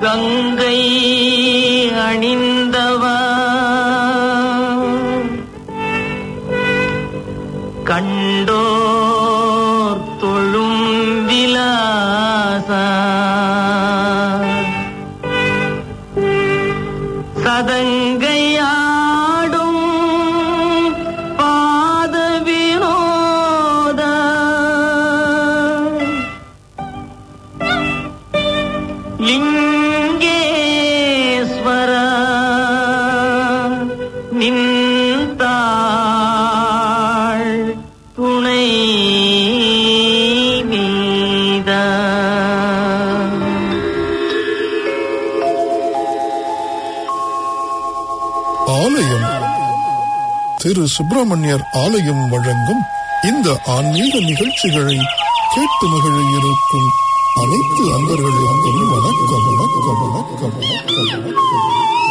கங்கை அணிந்தவா கண்டோர் தொழும் விலாசா சதங்கையாடும் பாத வினோத லிங்கேஸ்வர நின்றாள் துணை மீத ஆலயம் திரு சுப்பிரமணியர் ஆலயம் வழங்கும் இந்த ஆன்மீக நிகழ்ச்சிகளை கேட்டு மகிழ இருக்கும் அனைத்து அன்பர்களுக்கும் வணக்கம் வணக்கம் வணக்கம் வணக்கம் வணக்கம்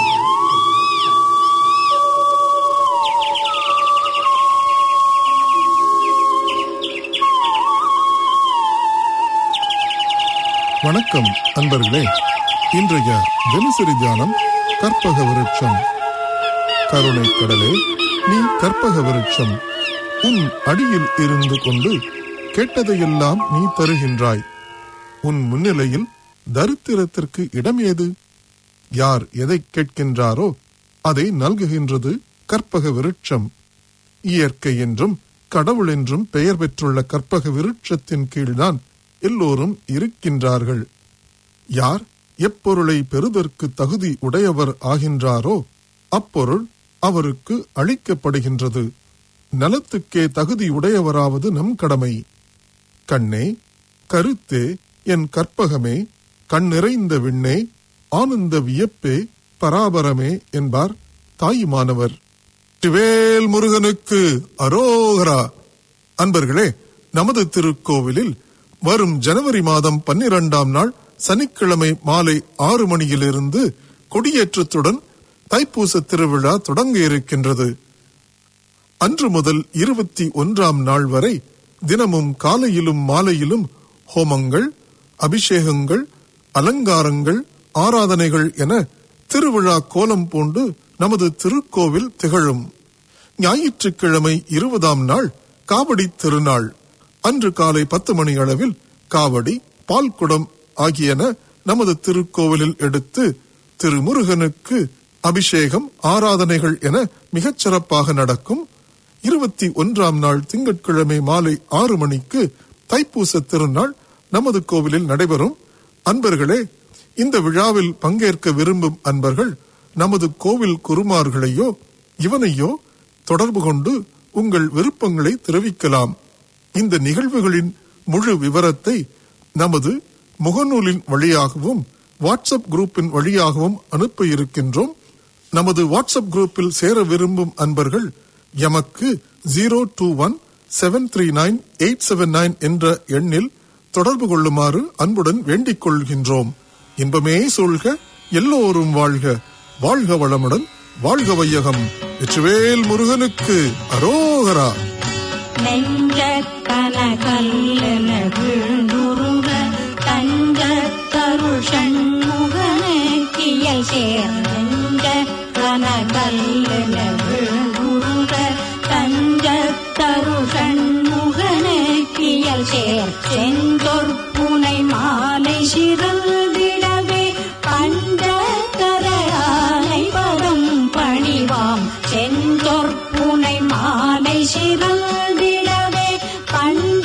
வணக்கம் அன்பர்களே இன்றைய தினசரி தியானம் கற்பக விருட்சம் கருணை கடலே நீ கற்பக விருட்சம் உன் அடியில் இருந்து கொண்டு கேட்டதையெல்லாம் நீ தருகின்றாய் உன் முன்னிலையில் தரித்திரத்திற்கு இடம் ஏது யார் எதை கேட்கின்றாரோ அதை நல்குகின்றது கற்பக விருட்சம் இயற்கை என்றும் கடவுள் என்றும் பெயர் பெற்றுள்ள கற்பக விருட்சத்தின் கீழ்தான் எல்லோரும் இருக்கின்றார்கள் யார் எப்பொருளை பெறுதற்கு தகுதி உடையவர் ஆகின்றாரோ அப்பொருள் அவருக்கு அளிக்கப்படுகின்றது நலத்துக்கே தகுதி உடையவராவது நம் கடமை கண்ணே கருத்தே என் கற்பகமே கண் நிறைந்த விண்ணே ஆனந்த வியப்பே பராபரமே என்பார் தாயுமானவர் சிவேல் முருகனுக்கு அரோகரா அன்பர்களே நமது திருக்கோவிலில் வரும் ஜனவரி மாதம் பன்னிரண்டாம் நாள் சனிக்கிழமை மாலை ஆறு மணியிலிருந்து கொடியேற்றத்துடன் தைப்பூச திருவிழா தொடங்க இருக்கின்றது அன்று முதல் இருபத்தி ஒன்றாம் நாள் வரை தினமும் காலையிலும் மாலையிலும் ஹோமங்கள் அபிஷேகங்கள் அலங்காரங்கள் ஆராதனைகள் என திருவிழா கோலம் பூண்டு நமது திருக்கோவில் திகழும் ஞாயிற்றுக்கிழமை இருபதாம் நாள் காவடி திருநாள் அன்று காலை பத்து மணி அளவில் காவடி பால்குடம் ஆகியன நமது திருக்கோவிலில் எடுத்து திருமுருகனுக்கு அபிஷேகம் ஆராதனைகள் என மிகச் சிறப்பாக நடக்கும் இருபத்தி ஒன்றாம் நாள் திங்கட்கிழமை மாலை ஆறு மணிக்கு தைப்பூச திருநாள் நமது கோவிலில் நடைபெறும் அன்பர்களே இந்த விழாவில் பங்கேற்க விரும்பும் அன்பர்கள் நமது கோவில் குருமார்களையோ இவனையோ தொடர்பு கொண்டு உங்கள் விருப்பங்களை தெரிவிக்கலாம் இந்த நிகழ்வுகளின் முழு விவரத்தை நமது முகநூலின் வழியாகவும் வாட்ஸ்அப் குரூப்பின் வழியாகவும் அனுப்ப இருக்கின்றோம் நமது வாட்ஸ்அப் குரூப்பில் சேர விரும்பும் அன்பர்கள் எமக்கு zero two one seven three nine eight seven nine என்ற எண்ணில் தொடர்பு கொள்ளுமாறு அன்புடன் வேண்டிக் கொள்கின்றோம் இன்பமே சூழ்க எல்லோரும் வாழ்க வாழ்க வளமுடன் வாழ்க வையகம் வெற்றிவேல் முருகனுக்கு அரோகரா நெஞ்ச கனகல்லென விழுந்துருக தஞ்ச தருள் சண்முகனே கியல் சேர் நெஞ்ச கனகல்லென விழுந்துருக தஞ்ச தருள் சண்முகனே கியல் சேர் செந்தொர் புனை மாலை சிறந்திடவே பஞ்ச கரையானை பதம் பணிவாம் செந்தொர் புனை மாலை சிறந்திடவே பஞ்ச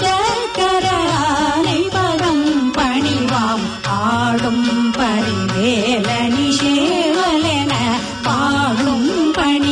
கரையானை பதம் பணிவாம் ஆடும் பரிவேலனி சேவலென பாடும் பணி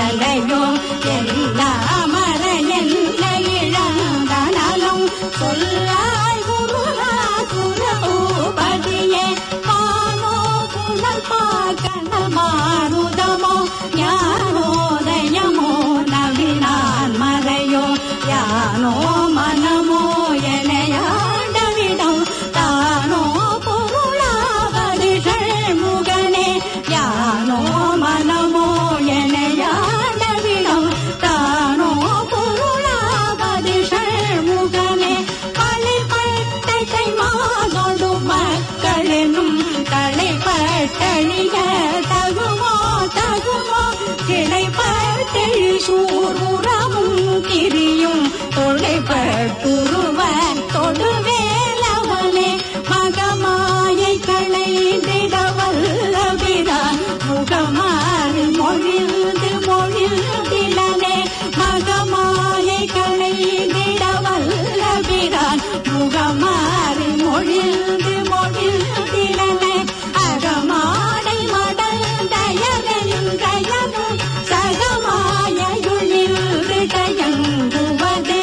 மலையோ எல்லா மறையல்ல இழந்தனலும் சொல்லாய் குருலா குரபதியே பானோ புனல் பாக்கணல் மாருதமோ ஞானோதயமோ நவினான் மறையோ யானோ மனமோ எனையாண்டவிடம் தானோ பொருளாவதுகள் முகனே யானோ மனமோ எனையாண்டவிடம் தானோ பொருளாவதுகள் முகனே பழிப்பட்டை மாதொடு மக்களெனும் தலைப்பட்டழிய தகுமோ தகுமோ கிடைப்பட்டழி சூருறவும் கிரியும் தொலைப்பட்டுருவ தொடுவேலவனே மகமாயை களைந்திடவல்லபிரான் முகமாறு மொழிந்து மொழிந்திலனே மகமாயை களைந்திடவல்லபிரான் முகமாறு மொழிந்து மொழிந்திலனே அகமாடை மடல் தயகனும் தயனும் சகமாயுளில் தயங்குவதே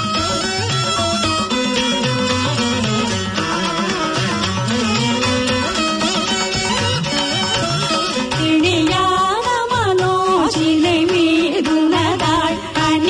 திணியான மனோசிலை மீதுனதாள்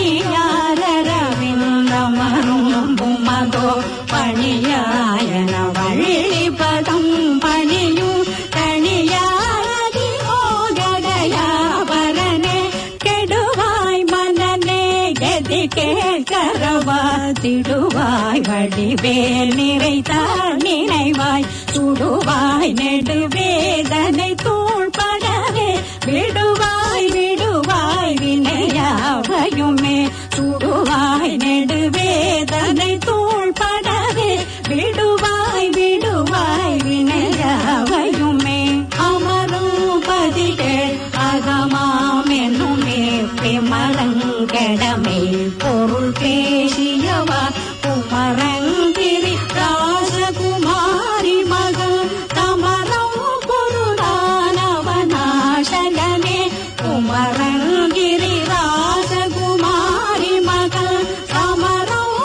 அணியாரவிந்தமரும் புமதோ பணியாயன வழிபதம் பணியும் தனியாதி மோகடயாபரனே கெடுவாய் மனநே கதி கேட்கரவா திடுவாய் வடிவேல் நிறைத்தார் நினைவாய் சுடுவாய் நெடுவேதனை தூள்படவே விடுவாய் விடுவாய் வினையாவையுமே சுடுவாய் நெடுவேதனை தூள்படவே விடுவாய் விடுவாய் வினையாவையுமே அமரும் பதிகள் அகமாமென்னுமே பிமரங்கடமை பொருள் பேசியவா குமரங்கிரி ராசகுமாரி மகள் தமரம் பொருளானவனாசகனே குமரங்கிரி ராசகுமாரி மகள் தமரம்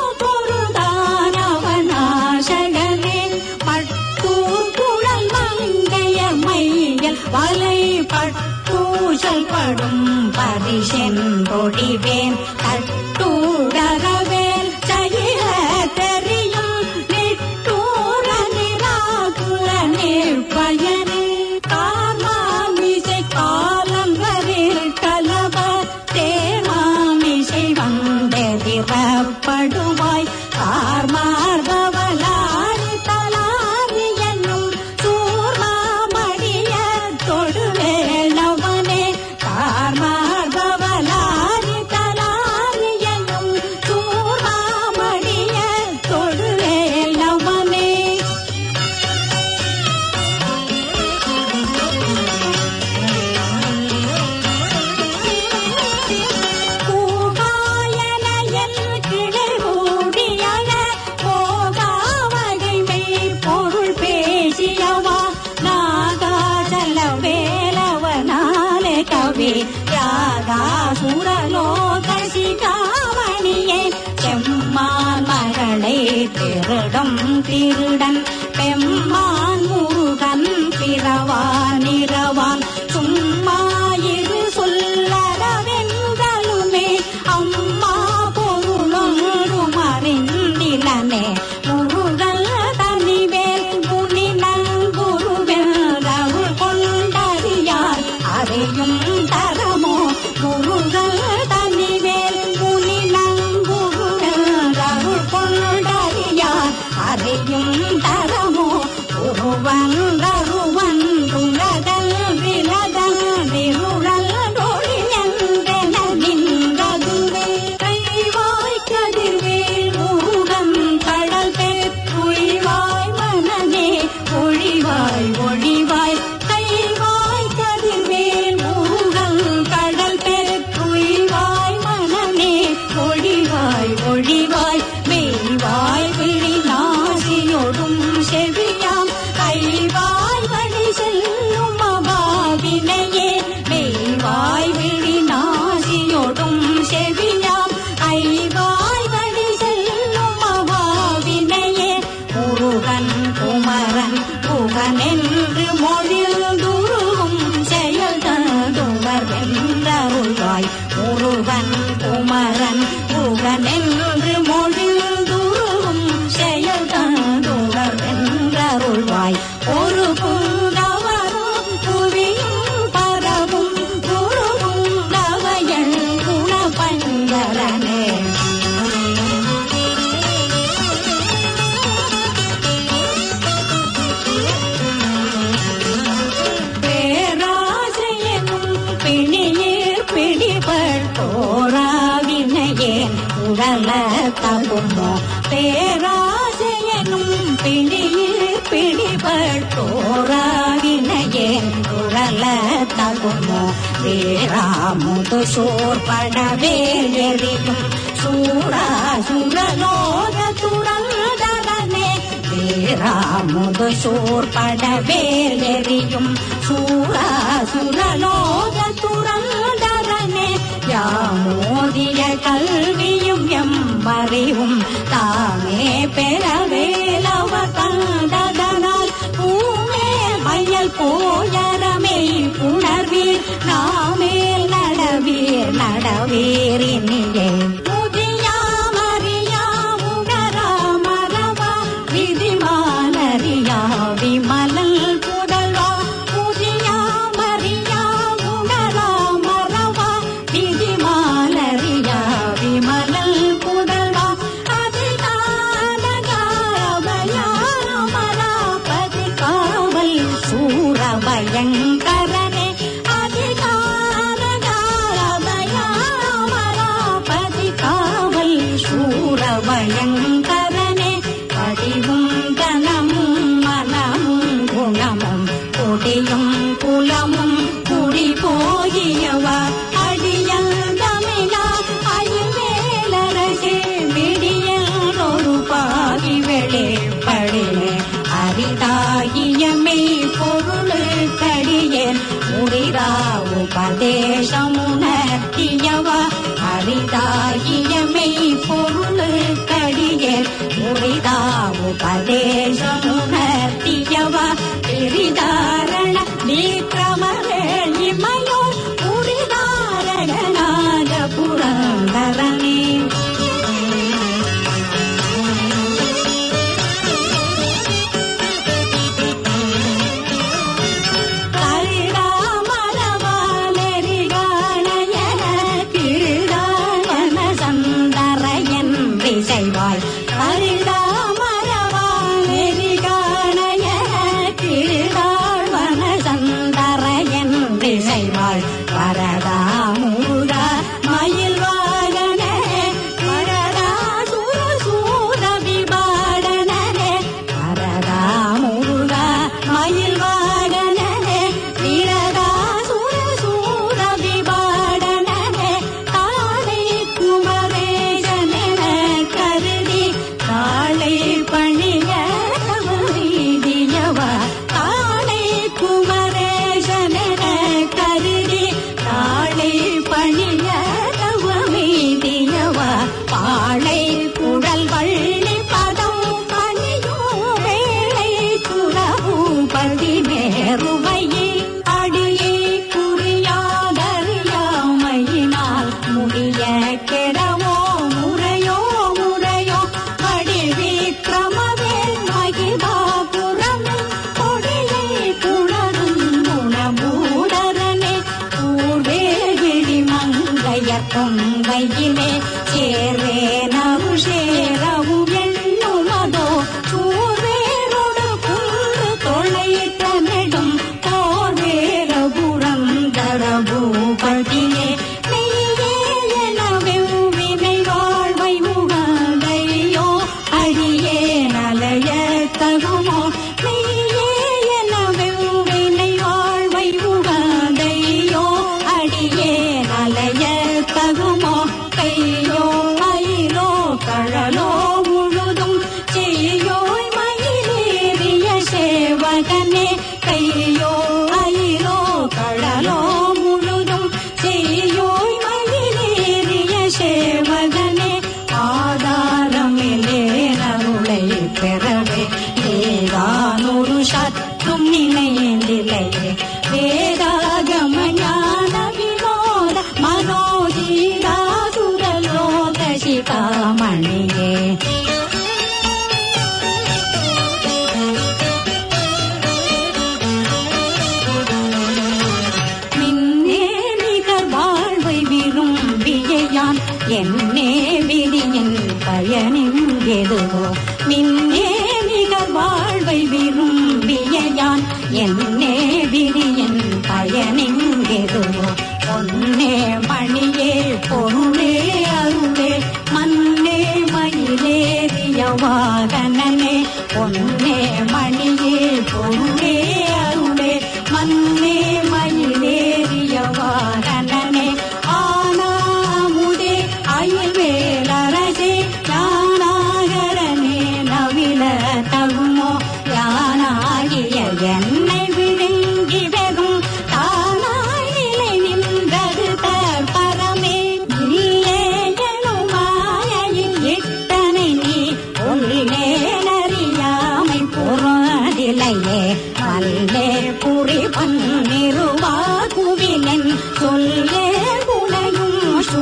பொருளானவனாசகனே பட்டூர் குழல் மங்கைய மையல் வலை பட்டூசல் படும் பரிசென்றொடிவேன் தட்டூடரவேல் செய்ய தெரியும் நிட்டூர நிராகுல நிற்பயனே காமாமிசை காலங்களில் கலவ தேமாமிசை வந்தெதிரப்படுவாய் கார்மார்பவலாரி தலாரி என்னும் சூர்மாமடிய தொடுவேளவனே கார்மார்பவலாரி தலாரி என்னும் சூர்மாமடிய தொடுவேளவனே பூகாயனையல் கிளை ஊடியன போகாவகை மெய் பொருள் பேசியவா நாகாசல வேலவனாலே கவி யாகாசுரலோகசிகாமணியே செம்மான் மகளை திருடம் திருடன் பெம்மான் முருகன் பிறவான் இரவான் சும்மாயிரு சொல்லறவென்களுமே அம்மா பொருளொன்றும் அறிந்திலனே முருகல் தனிவேல் முனினல் குருவென்றருள் கொண்டறியார் அறியும் தரமோ முருகல் தனிவேல் முனினல் குருவென்றருள் கொண்டறியார் அறியும் தரமோ என்று மொழிந்துருகும் செயல் தந்துவர் வென்றருள்வாய் முருகன் குமரன் முருகன் என்று மொழிந்துருகும் செயல் தந்துவர் வென்றருள்வாய் ஒரு புங்கவரும் புவியும் பரவும் குரு புங்கவையன் குணபங்கரனே பேராசையனும் பிணியீர் பிடிபட்டோராவினையேன் உடல தகுமோ பேராசையனும் பிணியீர் பிடிபட்டோராவினையேன் உடல தகுமோ வேராமுது சோர்படவே எரியும் சூரா சுரலோக துறந்தரனே வேராமுது சோர்படவேல் எரியும் சூரா சுரலோக துறந்தரனே யாமோதிய கல்வியும் எம்மறிவும் தாமே பெறவேலவ தந்ததனால் பூமே மயல் போயரமே புணர்வீர் நாமேல் நடவீர் நடவீரினியே முதியாமறியா உணரா மறவா விதிமானறியா விமலல் புதல்வா முதியாமறியா உணரா மறவா விதிமானறியா விமலல் புதல்வா அதிகாரபயாமராபதி காவல் சூரபயங்கரனே அதிகாரபயாமராபதி காவல் சூரபயங்கரனே படிவும் கனமும் மனமும் குணமும் கொடியும் குலமும் குடி போகியவா அடியல் தமிழா அயல்வேலரசே விடியல் ஒரு பாகி வெளிப்படினே அரிதாகியமை பொருளுக்கடியேன் முடிரா உபதேசமுணர்த்தியவா அரிதாகியமை பொருளுக்கடியேன் முடிரா உபதேசமுணர்த்தியவா பிரிதாரண விக்ரமவேள் இமையோர் புரிதாரணனாக புரந்தரனே கரிடாமரவாலெரிகாணையன கிருடாயன சந்தரையன் திசைவாய் கரிடாமரவாலெரிகாணையன பொருளதில்லையே வேதாகம ஞான வினோத மனோஜீராசுரலோக சிகாமணியே மின்னே நிகர் வாழ்வை விரும்பியான் என்னே விதியின் பயனிங்கெதுவோ மின்னே நிகர் வாழ்வை விரும்பியான் என்னே விதியின் பயனிங்கெதுவோ பொன்னே மணியே பொருளே அருளே மண்ணே மயிலேறிய வாகனனே பொன்னே மணியே பொருளே அருளே மண்ணே மயிலேறிய வாகனனே ஆனாமுதே அயல்வேலரசே யானாகரனே நவில தகுமோ யானாகிய என்னை விழுங்கி வெகும் தானாய் நிலை நின்றது தற்பரமே இல்லே எனும் மாயையில் இட்டனை நீ உள்ளே நறியாமை புறதிலையே மல்லே புரி பன்னிருவாகுவினன் சொல்லே குணையும்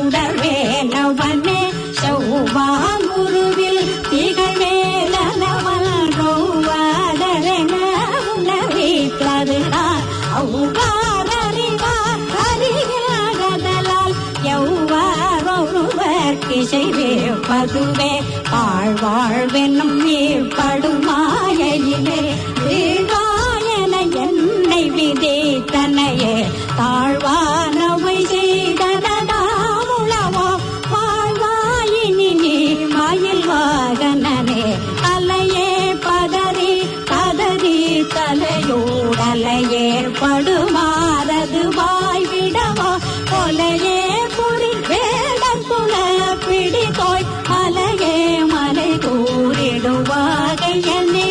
சுடர்வேலவனே செவ்வாங்குருவில் திகழ்வேலவன் ரோவாதரென உணவித்ததுதான் அவ்வாறறிவார் அறியாதலால் எவ்வாறொருவர் இசைவே பதுவே வாழ்வாழ்வென்னும் ஏற்படும் மாயையிலே வீழ்வாயன என்னை விதைத்தனையே தாழ்வானவை செய்தனதாமுளவோ வாழ்வாயினி நீ மயில் வாகனனே அலையே பதறி கதறி தலையோடலையே படுமாறது வாய்விடவோ கொலையே புரி வேடர் புல பிடிதோய் மலையே மலை கூறிடுவாகையனே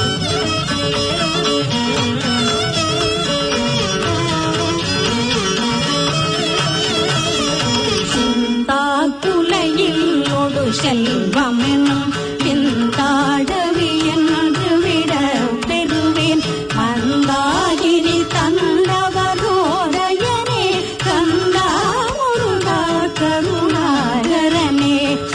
சிந்தாக்குலையில் ஒடு செல்வமெனும் பிந்தாடவி என்று விட பெறுவேன் மந்தாகிரி தந்தவரோதயனே கந்தா முருகா கருணாகரனே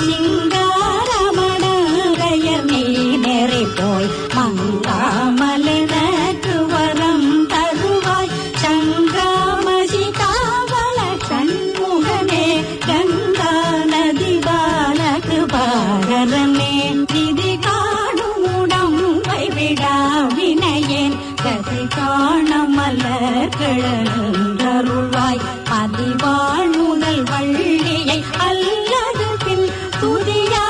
சிங்காரமணகையர் நீ நெறி போய் மங்காமலனக்கு வரம் தருவாய் சங்கிராமசி காவல சண்முகனே கங்கா நதி பாலகு பாரனே விதி காணும் உடம்பை விடா வினையேன் கதி காண மலர்களருள்வாய் பதிவாழ்முதல் வள்ளியை அல்லது பின் துதியா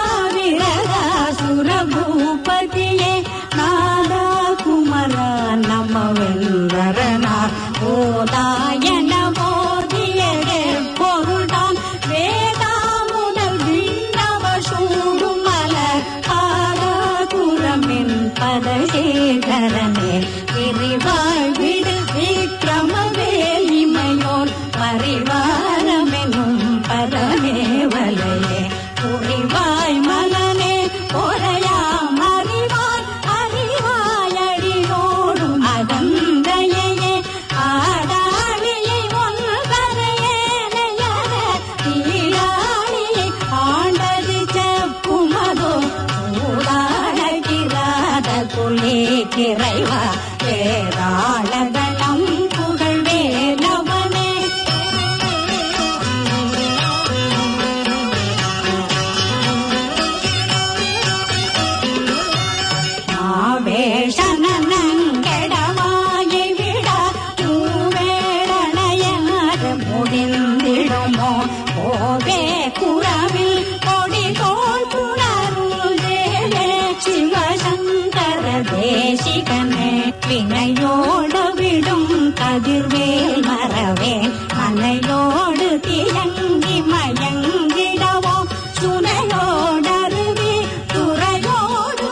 விரகாசுரபூபதியே நாதா குமரா நமவென்றரனா ஓதாயன போதியரே பொருளாம் வேதா முதல் விண்ணவ சூடும் மலர் ஆராகுரமின் பதசேகரனே விரிவாழ் விடு விக்ரமவேல் இமையோர் பரிவாரமெனும் பரமேவலையே புரிவாய் மனனே பொறையாம் அறிவாய் அறிவாயடியோடும் அகந்தையே ஆடாளியை ஒன்பரையேனையர தீராளியை ஆண்டது செப்புமதோ சூடாடகிராத குலே கிரைவா ஏராளகலம் புகழ் வேலவனே ஆவேஷனங்கடவாயை விட மூவேடனையர் முடிந்திடுமோ ஓவே குறவில் கொடி தோல் புணரும் தேவே சிவசங்கர தேசிகனே வினையோடு விடும் கதிர்வேல் மறவேன் மனையோடு தியங்கி மயங்கிடவோ சுனையோடருவி துறையோடு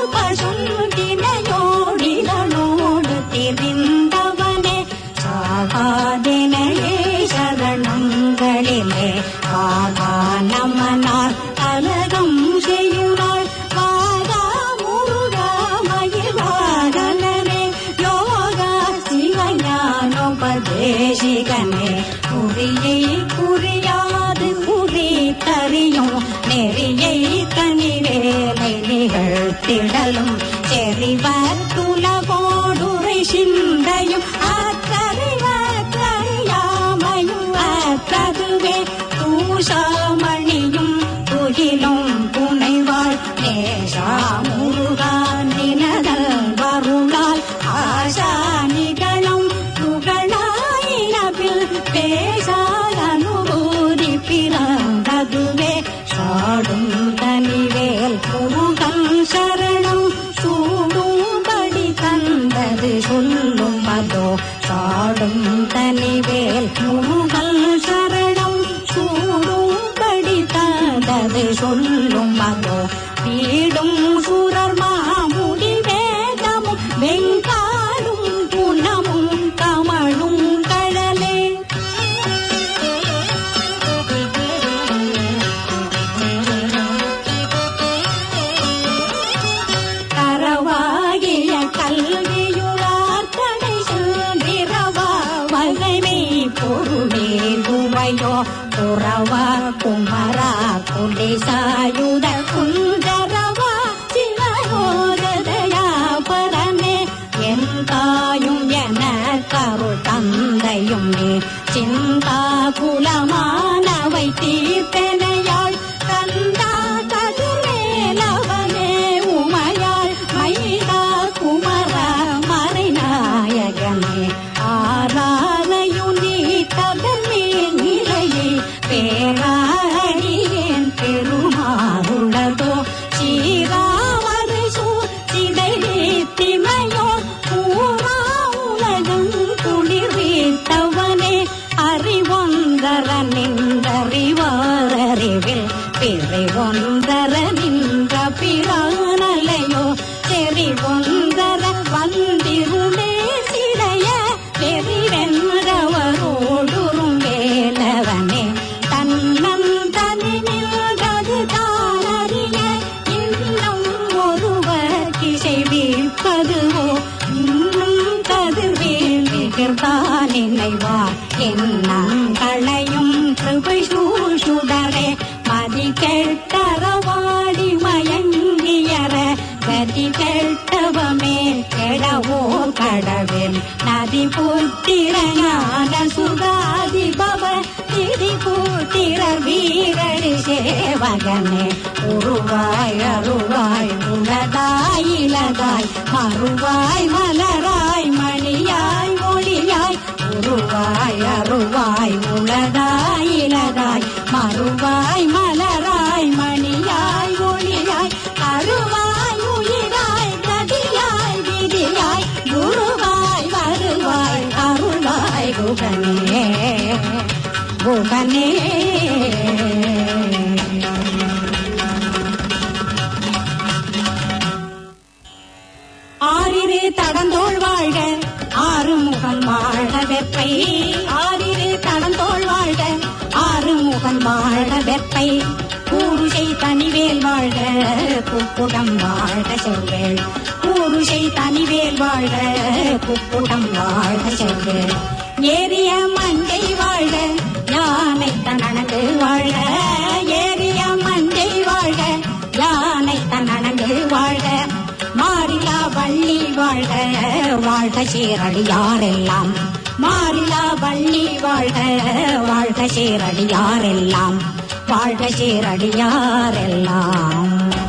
பசுந்தினையோடிதனோடு திரிந்தவனே சாகாதினையே சரணங்களிலே ஆகா நமனார் கலகம் செய்யுனாள் வாகா முருகா மயில்வாகனே யோகா சிவஞா உபதேசிகனே குறியை குறியாது குறி தறியும் நெறியை தனிவேலை நிகழ்த்திடலும் செறிவர் துலகோடுரை சிந்தையும் அற்றறிவற்றறியாமையும் அற்றதுவே தூஷாமணியும் துகிலும் புனைவாள் நேசா முருகான் நினதல் வருளால் ஆசா நிகழும் துகளாயினவில் பேசால் அனுபூதி பிறந்ததுவே சாடும் தனிவேல் முருகன் சரணம் சூடும்படி தந்தது சொல்லும் அதோ சாடும் தனிவேல் முருகன் சரணம் சூடும்படி தந்தது சொல்லும் அதோ வீடும் சுரர் மாமுடி வேதமும் வெங்காடும் புனமும் கமழும் கழலே தரவாகிய கல்வியுளார் தடை சென்றிரவா வகைமை பொருளே துவையோ புறவா குமரா குடிசாயுத குந்தரவா சிவயோதயா பரமே என் தாயும் என கருள் தந்தையும் நீ சிந்தா குலமானவை தீர்த்தனையாள் தந்தா கதிரேலவனே உமையாள் மைதா குமர மறைநாயகனே ஆராதையும் நீ ததமே நிலையை பேராடியேன் பெருமாறுளதோ சீராவது சூழ்ச்சிதை திமையோ பூரா உலகம் குளிர் வீழ்த்தவனே அறிவொந்தர நின்றறிவாரறிவில் பிறவொந்தர நின்ற பிரானலையோ தெரிவொந்தர வந்திருளே சிறைய வெறிவென்றவரோடுறும் வேலவனே தன்னம் தனி நின்றது தானறிய இன்னும் ஒருவர் கிசை வீழ்ப்பதுவோ இன்னும் கதிர்வேல் நிகழ்தான் நினைவா என்னம் களையும் கிருபை சூழ்சுடரே மதி கெட்டரவாடி மயங்கியற கதி கெட்டவமே கெடவோ கடவில் நதி புத்திர ஞான சுகாதி பவ திதி புத்திர வீரடி சேவகனே உருவாய் அருவாய் உலதாய் இலதாய் மறுவாய் மலராய் மணியாய் ஒளியாய் உருவாய் அருவாய் உலதாய் இலதாய் மறுவாய் மலராய் மணியாய் ஒளியாய் அருவாய் உயிராய் கதியாய் விதியாய் குருவாய் வருவாய் அருளாய் குகனே குகனே ஆறிரு தடந்தோள் வாழ்க ஆறுமுகன் வாழ்க வெப்பை ஆறிரு தடந்தோள் வாழ்க ஆறுமுகன் வாழ்க வெப்பை கூருசை தனிவேல் வாழ்க குக்குடம் வாழ்க செவ்வேள் கூருசை தனிவேல் வாழ்க குக்குடம் வாழ்க செவ்வேள் ஏரிய மஞ்சை வாழ்க யானை தனனங்கு வாழ்க ஏரிய மஞ்சை வாழ்க யானை தனனங்கு வாழ்க மாறிலா வள்ளி வாழ்க வாழ்க சீரடியாரெல்லாம் மாறிலா வள்ளி வாழ்க வாழ்க சீரடியாரெல்லாம் வாழ்க சீரடியாரெல்லாம்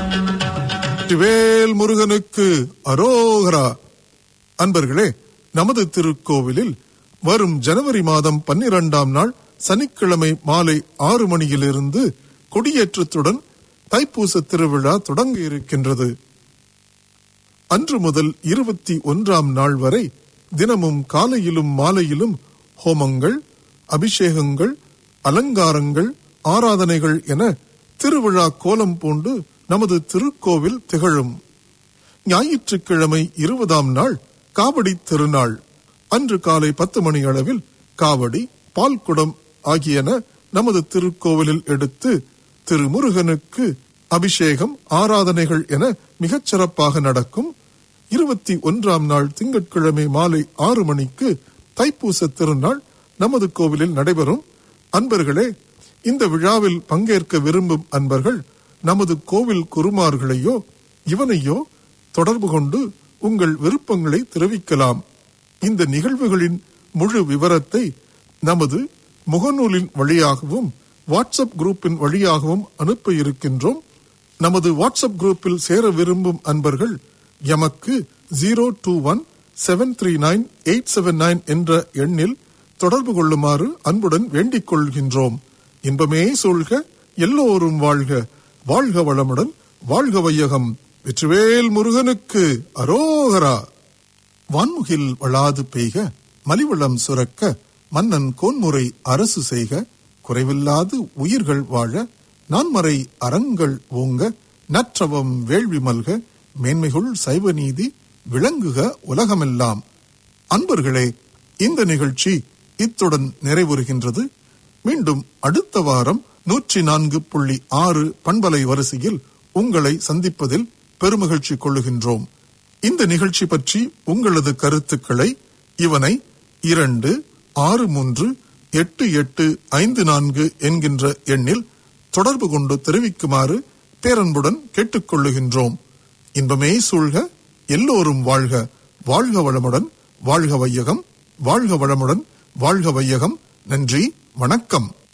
வேல் முருகனுக்கு அரோகரா அன்பர்களே நமது திருக்கோவிலில் வரும் ஜனவரி மாதம் பன்னிரண்டாம் நாள் சனிக்கிழமை மாலை ஆறு மணியிலிருந்து கொடியேற்றத்துடன் தைப்பூச திருவிழா தொடங்க இருக்கின்றது அன்று முதல் இருபத்தி ஒன்றாம் நாள் வரை தினமும் காலையிலும் மாலையிலும் ஹோமங்கள் அபிஷேகங்கள் அலங்காரங்கள் ஆராதனைகள் என திருவிழா கோலம் பூண்டு நமது திருக்கோவில் திகழும் ஞாயிற்றுக்கிழமை இருபதாம் நாள் காவடி திருநாள் அன்று காலை பத்து மணி அளவில் காவடி பால்குடம் ஆகியன நமது திருக்கோவிலில் எடுத்து திருமுருகனுக்கு அபிஷேகம் ஆராதனைகள் என மிகச் சிறப்பாக நடக்கும் இருபத்தி ஒன்றாம் நாள் திங்கட்கிழமை மாலை ஆறு மணிக்கு தைப்பூச திருநாள் நமது கோவிலில் நடைபெறும் அன்பர்களே இந்த விழாவில் பங்கேற்க விரும்பும் அன்பர்கள் நமது கோவில் குருமார்களையோ இவனையோ தொடர்பு கொண்டு உங்கள் விருப்பங்களை தெரிவிக்கலாம் இந்த நிகழ்வுகளின் முழு விவரத்தை நமது முகநூலின் வழியாகவும் வாட்ஸ்அப் குரூப்பின் வழியாகவும் அனுப்ப இருக்கின்றோம் நமது வாட்ஸ்அப் குரூப்பில் சேர விரும்பும் அன்பர்கள் எமக்கு zero two one seven three nine eight seven nine என்ற எண்ணில் தொடர்பு கொள்ளுமாறு அன்புடன் வேண்டிக் கொள்கின்றோம் இன்பமே சூழ்க எல்லோரும் வாழ்க வாழ்க வளமுடன் வாழ்க வையகம் வெற்றிவேல் முருகனுக்கு அரோகரா வான்முகில் வளாது பெய்க மலிவளம் சுரக்க மன்னன் கோன்முறை அரசு செய்க குறைவில்லாது உயிர்கள் வாழ நான்மறை அறங்கள் ஓங்க நற்றவம் வேள்வி மல்க மேன்மைகுள் சைவ நீதி விளங்குக உலகமெல்லாம் அன்பர்களே இந்த நிகழ்ச்சி இத்துடன் நிறைவுறுகின்றது மீண்டும் அடுத்த வாரம் நூற்றி நான்கு புள்ளி ஆறு பண்பலை வரிசையில் உங்களை சந்திப்பதில் பெருமகிழ்ச்சி கொள்ளுகின்றோம் இந்த நிகழ்ச்சி பற்றி உங்களது கருத்துக்களை இவனை இரண்டு ஆறு மூன்று எட்டு எட்டு ஐந்து நான்கு என்கின்ற எண்ணில் தொடர்பு கொண்டு தெரிவிக்குமாறு பேரன்புடன் கேட்டுக்கொள்ளுகின்றோம் இன்பமே சூழ்க எல்லோரும் வாழ்க வாழ்க வளமுடன் வாழ்க வையகம் வாழ்க வளமுடன் வாழ்க வையகம் நன்றி வணக்கம்